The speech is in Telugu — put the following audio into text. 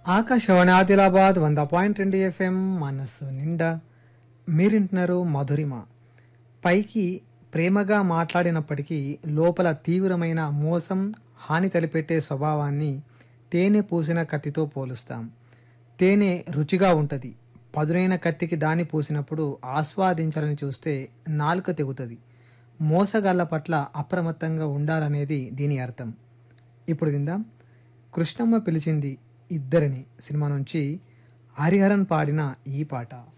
ఆకాశవాణి ఆదిలాబాద్ వంద పాయింట్ రెండు ఎఫ్ఎం మనసు నిండా మీరింటున్నారు మధురిమ పైకి ప్రేమగా మాట్లాడినప్పటికీ లోపల తీవ్రమైన మోసం హాని తలపెట్టే స్వభావాన్ని తేనె పూసిన కత్తితో పోలుస్తాం తేనె రుచిగా ఉంటుంది పదునైన కత్తికి దాన్ని పూసినప్పుడు ఆస్వాదించాలని చూస్తే నాలుక తెగుతుంది మోసగాళ్ళ పట్ల అప్రమత్తంగా ఉండాలనేది దీని అర్థం ఇప్పుడు విందాం కృష్ణమ్మ పిలిచింది ఇద్దరిని సినిమా నుంచి హరిహరన్ పాడిన ఈ పాట